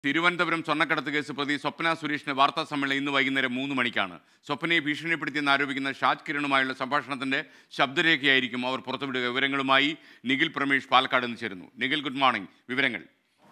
തിരുവനന്തപുരം സ്വർണ്ണക്കടത്ത് കേസ് പ്രതി സ്വപ്ന സുരേഷിന്റെ വാർത്താ സമ്മേളനം ഇന്ന് വൈകുന്നേരം മൂന്ന് മണിക്കാണ് സ്വപ്നയെ ഭീഷണിപ്പെടുത്തിയെന്ന് ആരോപിക്കുന്ന ഷാജ് കിരണുമായുള്ള സംഭാഷണത്തിന്റെ ശബ്ദരേഖയായിരിക്കും അവർ പുറത്തുവിടുക വിവരങ്ങളുമായി നിഖിൽ പ്രമേഷ് പാലക്കാട് നിന്ന് ചേരുന്നു നിഖിൽ ഗുഡ് മോർണിംഗ് വിവരങ്ങൾ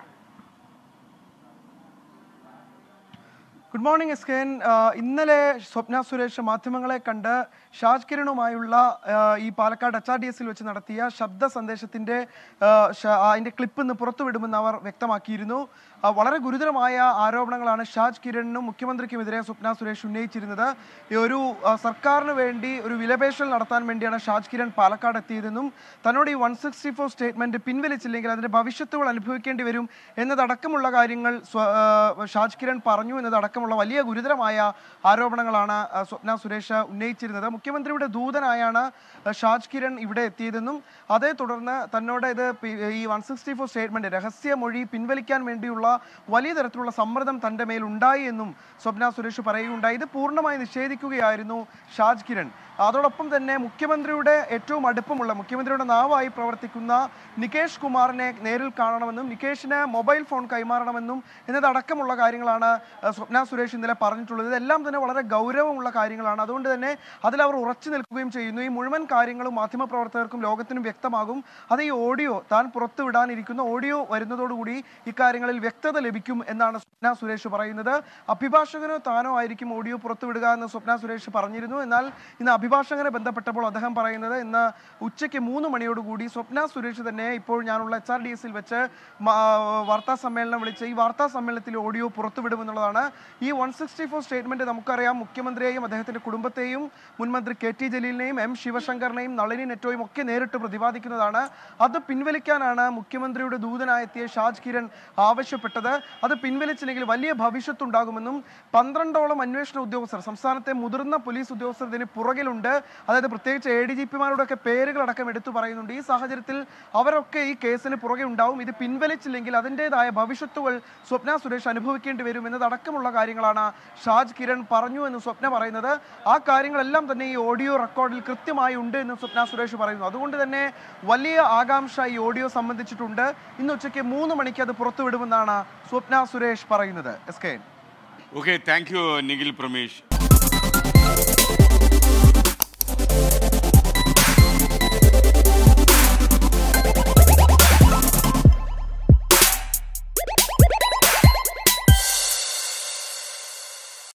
good morning S K N ഇന്നലെ സ്വപ്ന സുരേഷ് മാധ്യമങ്ങളെ കണ്ട് ഷാജ് കിരണുമായുള്ള ആ, ഈ പാലക്കാട് എച്ച് ആർ ഡി എസിൽ വെച്ച് നടത്തിയ ശബ്ദ സന്ദേശത്തിന്റെ ആ, ഷ- അതിന്റെ ക്ലിപ്പ് ഇന്ന് പുറത്തുവിടുമെന്ന് അവർ വ്യക്തമാക്കിയിരുന്നു ആ, വളരെ ഗുരുതരമായ ആരോപണങ്ങളാണ് ഷാജ് കിരണിനും മുഖ്യമന്ത്രിക്കുമെതിരെ സ്വപ്ന സുരേഷ് ഉന്നയിച്ചിരുന്നത് ഈ ഒരു ആ, സർക്കാരിന് വേണ്ടി ഒരു വിലപേശൽ നടത്താൻ വേണ്ടിയാണ് ഷാജ് കിരൺ പാലക്കാട് എത്തിയതെന്നും തന്നോട് ഈ വൺ സിക്സ്റ്റി ഫോർ സ്റ്റേറ്റ്മെന്റ് പിൻവലിച്ചില്ലെങ്കിൽ അതിന്റെ ഭവിഷ്യത്തുകൾ അനുഭവിക്കേണ്ടി വരും എന്നതടക്കമുള്ള കാര്യങ്ങൾ സ്വ- ആ, ഷാജ് കിരൺ പറഞ്ഞു എന്നതടക്കമുള്ള വലിയ ഗുരുതരമായ ആരോപണങ്ങളാണ് ആ, സ്വപ്ന സുരേഷ് ഉന്നയിച്ചിരുന്നത് മുഖ്യമന്ത്രിയുടെ ദൂതനായാണ് ആ, ഷാജ് കിരൺ ഇവിടെ എത്തിയതെന്നും അതേ തുടർന്ന് തന്നോട് ഇത് പി- ഈ വൺ സിക്സ്റ്റി ഫോർ സ്റ്റേറ്റ്മെന്റ് രഹസ്യമൊഴി പിൻവലിക്കാൻ വേണ്ടിയുള്ള വലിയ തരത്തിലുള്ള സമ്മർദ്ദം തന്റെ മേൽ ഉണ്ടായി എന്നും സ്വപ്ന സുരേഷ് പറയുകയുണ്ടായി ഇത് പൂർണ്ണമായി നിഷേധിക്കുകയായിരുന്നു ഷാജ് കിരൺ അതോടൊപ്പം തന്നെ മുഖ്യമന്ത്രിയുടെ ഏറ്റവും അടുപ്പമുള്ള മുഖ്യമന്ത്രിയുടെ നാവായി പ്രവർത്തിക്കുന്ന നികേഷ് കുമാറിനെ നേരിൽ കാണണമെന്നും നികേഷിന് മൊബൈൽ ഫോൺ കൈമാറണമെന്നും എന്നതടക്കമുള്ള കാര്യങ്ങളാണ് ആ, സ്വപ്ന സുരേഷ് ഇന്നലെ പറഞ്ഞിട്ടുള്ളത് ഇതെല്ലാം തന്നെ വളരെ ഗൗരവമുള്ള കാര്യങ്ങളാണ് അതുകൊണ്ട് തന്നെ അതിൽ അവർ ഉറച്ചു നിൽക്കുകയും ചെയ്യുന്നു ഈ മുഴുവൻ കാര്യങ്ങളും മാധ്യമപ്രവർത്തകർക്കും ലോകത്തിനും വ്യക്തമാകും അത് ഈ ഓഡിയോ താൻ പുറത്തുവിടാനിരിക്കുന്ന ഓഡിയോ വരുന്നതോടുകൂടി ഇക്കാര്യങ്ങളിൽ വ്യക്തത ലഭിക്കും എന്നാണ് സ്വപ്ന സുരേഷ് പറയുന്നത് അഭിഭാഷകനോ താനോ ആയിരിക്കും ഓഡിയോ പുറത്തുവിടുക എന്ന് സ്വപ്ന സുരേഷ് പറഞ്ഞിരുന്നു എന്നാൽ ഇന്ന് അഭിഭാഷകനെ ബന്ധപ്പെട്ടപ്പോൾ അദ്ദേഹം പറയുന്നത് ഇന്ന് ഉച്ചയ്ക്ക് മൂന്ന് മണിയോടുകൂടി സ്വപ്ന സുരേഷ് തന്നെ ഇപ്പോൾ ഞാനുള്ള എച്ച് ആർ ഡി എസിൽ വെച്ച് മ- വാർത്താ സമ്മേളനം വിളിച്ച് ഈ വാർത്താ സമ്മേളനത്തിൽ ഓഡിയോ പുറത്തുവിടുമെന്നുള്ളതാണ് ഈ വൺ സിക്സ്റ്റി ഫോർ സ്റ്റേറ്റ്മെന്റ് നമുക്കറിയാം മുഖ്യമന്ത്രിയെയും അദ്ദേഹത്തിന്റെ കുടുംബത്തെയും മുൻമന്ത്രി കെ ടി ജലീലിനെയും എം ശിവശങ്കറിനെയും നളിനി നെറ്റോയും ഒക്കെ നേരിട്ട് പ്രതിപാദിക്കുന്നതാണ് അത് പിൻവലിക്കാനാണ് മുഖ്യമന്ത്രിയുടെ ദൂതനായി എത്തിയ ഷാജ് കിരൺ ആവശ്യപ്പെട്ടത് അത് പിൻവലിച്ചില്ലെങ്കിൽ വലിയ ഭവിഷ്യത്തുണ്ടാകുമെന്നും പന്ത്രണ്ടോളം അന്വേഷണ ഉദ്യോഗസ്ഥർ സംസ്ഥാനത്തെ മുതിർന്ന പോലീസ് ഉദ്യോഗസ്ഥർ ഇതിന് പുറകിലുണ്ട് അതായത് പ്രത്യേകിച്ച് എ ഡി ജി പിമാരുടെ ഒക്കെ പേരുകളടക്കം എടുത്തു പറയുന്നുണ്ട് ഈ സാഹചര്യത്തിൽ അവരൊക്കെ ഈ കേസിന് പുറകെ ഉണ്ടാവും ഇത് പിൻവലിച്ചില്ലെങ്കിൽ അതിൻ്റെതായ ഭവിഷ്യത്തുകൾ സ്വപ്ന സുരേഷ് അനുഭവിക്കേണ്ടി വരും എന്നതടക്കമുള്ള കാര്യങ്ങളാണ് ഷാജ് കിരൺ പറഞ്ഞു എന്ന് സ്വപ്ന പറയുന്നത് ആ കാര്യങ്ങളെല്ലാം തന്നെ ഈ ഓഡിയോ റെക്കോർഡിൽ കൃത്യമായി ഉണ്ട് എന്ന് സ്വപ്ന സുരേഷ് പറയുന്നു അതുകൊണ്ട് തന്നെ വലിയ ആകാംക്ഷ ഈ ഓഡിയോ സംബന്ധിച്ചിട്ടുണ്ട് ഇന്ന് ഉച്ചയ്ക്ക് മൂന്ന് മണിക്ക് അത് പുറത്തുവിടുമെന്നാണ് സ്വപ്ന സുരേഷ് പറയുന്നത് S K okay thank you Nikhil Pramesh